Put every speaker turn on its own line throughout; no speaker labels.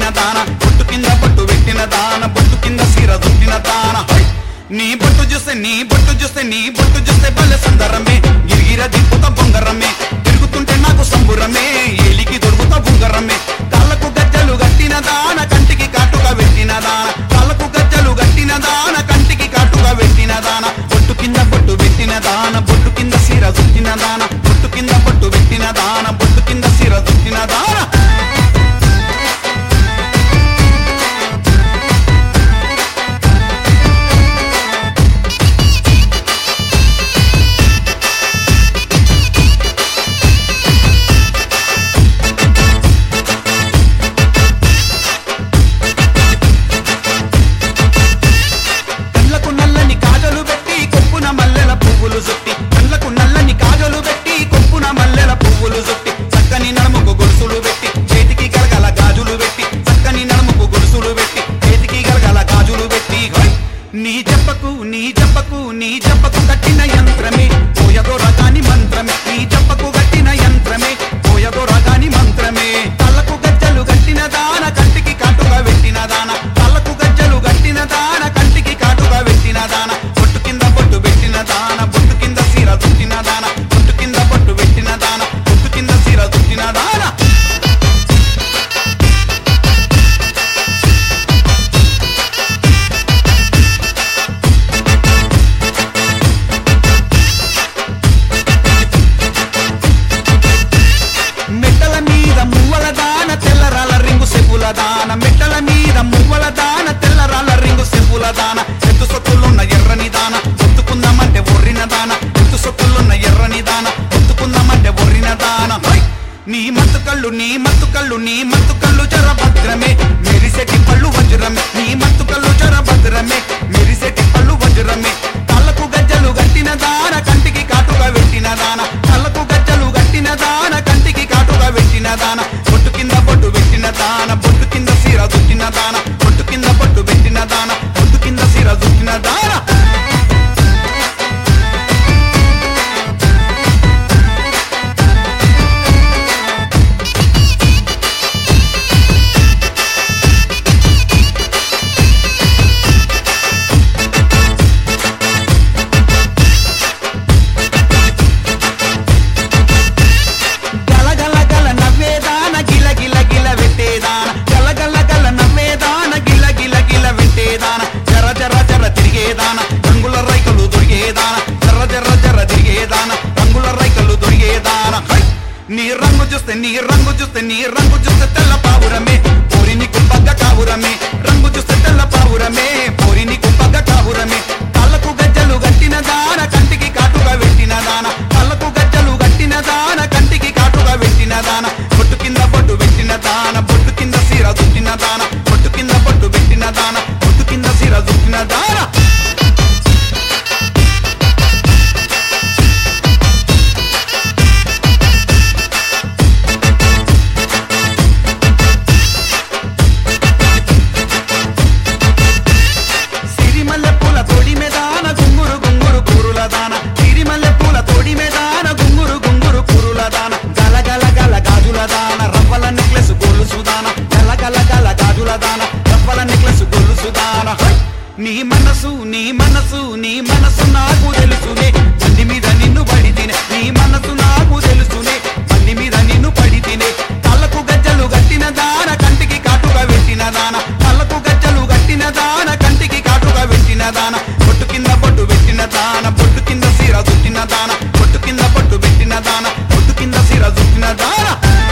దాన బొట్టు కింద బొట్టు పెట్టిన దాన బొట్టు కింద సీర దుట్టిన దాన హై! నీ బొట్టు చూస్తే నీ బొట్టు చూస్తే నీ బొట్టు చూస్తే బల్లె సందరమే గిరిగిర దిప్పుతా బొంగరమే తిరుగుతుంటే నాకు సంబురమే ఏలికి దొరుకుతా బుంగరమే కాళ్ళకు గజ్జలు గట్టిన దాన కంటికి కాటుగా పెట్టిన దాన కాళ్ళకు గజ్జలు గట్టిన దాన కంటికి కాటుగా పెట్టిన దాన బొట్టు కింద బొట్టు పెట్టిన దాన బొట్టు కింద సీర దుట్టిన దాన బొట్టు కింద బొట్టు పెట్టిన దాన బొట్టు కింద సీర దుట్టిన దాన కళ్ళకు నల్లని కాజలు పెట్టి కొప్పున మల్లెల పువ్వులు చుట్టి కళ్ళకు నల్లని కాజలు పెట్టి కొప్పున మల్లెల పువ్వులు చుట్టి చక్కని నడుముకు గొలుసులు పెట్టి చేతికి గలగల గాజులు పెట్టి చక్కని నడుముకు గొలుసులు పెట్టి చేతికి గలగల గాజులు పెట్టి హోయ్! నీ జప్పకు నీ జప్పకు నీ జప్పకు కట్టిన యంత్రమే పోయదో రకాని మంత్రమే నీ జప్పకు కట్టిన యంత్రమే పోయదో రకాని మంత్రమే కళ్ళకు గజ్జలు కట్టిన దాన కంటికి కాటుగా పెట్టిన దాన కళ్ళకు గజ్జలు కట్టిన దాన కంటికి కాటుగా పెట్టిన దాన బొట్టు కింద బొట్టు పెట్టిన దాన బొట్టు కింద సీర దుట్టిన దాన బొట్టు కింద బొట్టు పెట్టిన దాన బొట్టు కింద సీర దుట్టిన దాన మెట్టల మీద మువ్వల దాన తెల్లరాల రింగు సెప్పుల దాన మెట్టల మీద మువ్వల దాన తెల్లరాల రింగు సెప్పుల దాన ఎత్తు సొత్తులున్న ఎర్రని దాన ఒత్తుకుందామంటే ఒర్రిన దాన ఎత్తు సొత్తులున్న ఎర్రని దాన ఒత్తుకుందామంటే ఒర్రిన దాన హై! నీ మత్తు కళ్ళు నీ మత్తు కళ్ళు నీ మత్తు కళ్ళు జర భద్రమే మెరిసెటి పళ్ళు వజ్రమే నీ మత్తు కళ్ళు జర భద్రమే మెరిసెటి పళ్ళు వజ్రమే కళ్ళకు గజ్జలు గట్టిన దాన కంటికి కాటుగా పెట్టిన దాన కళ్ళకు గజ్జలు గట్టిన దాన కంటికి కాటుగా పెట్టిన దాన బొట్టు కింద బొట్టు పెట్టిన దాన బొట్టు కింద సీర దుట్టిన దాన బొట్టు కింద బొట్టు పెట్టిన దాన బొట్టు కింద సీర దుట్టిన దాన గల గల గల నవ్వేదాన గిల గిల గిల వెట్టేదాన గల గల గల నవ్వేదాన గిల గిల గిల వెట్టేదాన జర జర జర తిరిగేదాన రంగుల రైకలు దొరికేదాన జర జర జర తిరిగేదాన రంగుల రైకలు దొరికేదాన హై! నీ రంగు చూస్తే నీ రంగు చూస్తే నీ రంగు చూస్తే తెల్ల పావురమే పోరి నీకు పగ్గ కావురమే రంగు చూస్తే తెల్ల పావురమే పోరి నీకు పగ్గ కావురమే కళ్ళకు గజ్జలు గట్టిన దాన కంటికి కాటుగా పెట్టిన దాన కళ్ళకు గజ్జలు గట్టిన దాన కంటికి కాటుగా పెట్టిన దాన బొట్టు కింద బొట్టు పెట్టిన దాన బొట్టు కింద సీర దుట్టిన దాన బొట్టు కింద బొట్టు పెట్టిన దాన బొట్టు కింద సీర దుట్టిన దాన సిరిమల్లె పూల తోడి మేదాన గుంగురు గుంగురు కూరుల దాన సిరిమల్లె పూల తోడి మేదాన గుంగురు గుంగురు కూరుల దాన గల గల గల గాజుల దాన రవ్వల నెక్లెస్ గొలుసు దాన గల గల గల గాజుల దాన రవ్వల నెక్లెస్ గొలుసు దాన హై! నీ మనసు నీ మనసు నీ మనసు నాకు తెలుసునే బండి మీద నిన్ను పడి తినే నీ మనసు నాకు తెలుసునే బండి మీద నిన్ను పడి తినే కళ్ళకు గజ్జలు గట్టిన దాన కంటికి కాటుగా పెట్టిన దాన కళ్ళకు గజ్జలు గట్టిన దాన కంటికి కాటుగా పెట్టిన దాన బొట్టు కింద బొట్టు పెట్టిన దాన బొట్టు కింద సీర దుట్టిన దాన బొట్టు కింద బొట్టు పెట్టిన దాన బొట్టు కింద సీర దుట్టిన దాన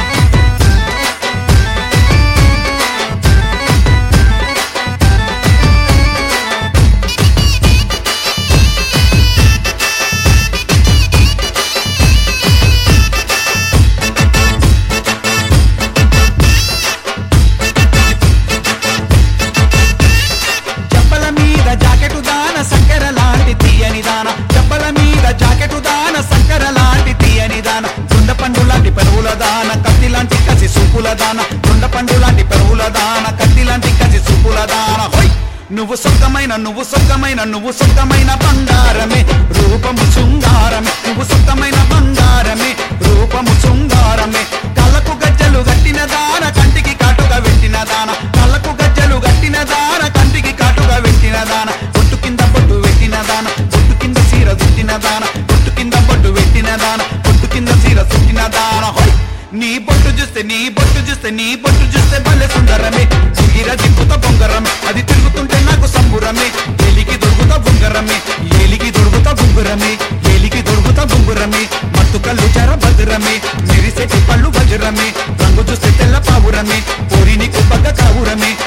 చెప్పల మీద జాకెట్ దాన సక్కర లాంటి తీయని దాన చెప్పల మీద జాకెట్ దాన సక్కర లాంటి తీయని దాన దొండ పండు లాంటి పెరువుల దాన కత్తి లాంటి కసి సూపుల దాన దొండ పండు లాంటి పెరువుల దాన కత్తి లాంటి కసి సూపుల దాన హోయ్ నువ్వు సొక్కమైన నువ్వు సొక్కమైన నువ్వు సొక్కమైన బంగారమే రూపము శృంగారమే నువ్వు సొక్కమైన బంగారమే రూపము శృంగారమే కళ్ళకు గజ్జలు గట్టిన దాన కంటికి కాటుగా కాటుగా పెట్టిన దాన కళ్ళకు గజ్జలు గట్టిన దాన కంటికి కాటుగా పెట్టిన దాన బొట్టు కింద బొట్టు పెట్టిన దాన బొట్టు కింద సీర చుట్టిన దాన బొట్టు కింద బొట్టు పెట్టిన దాన బొట్టు కింద సీర చుట్టిన దాన హోయ్ నీ బొట్టు చూస్తే నీ బొట్టు చూస్తే నీ బొట్టు చూస్తే భలే సుందరమే చిగిర దిక్కుత బొంగరమే అది తిరుగుతుంటే నాకు సంబురమే ఎలికి దొరుకుతా బొంగరమే ఏలికి దొరుకుతా బొంగురమే ఏలికి దొరుకుతా బొంగురమే మత్తు కళ్ళు చర భద్రమే మెరిసెటి పళ్ళు వజ్రమే రంగు చూస్తే తెల్ల పావురమే పోరిని కుబ్బగ కావురమే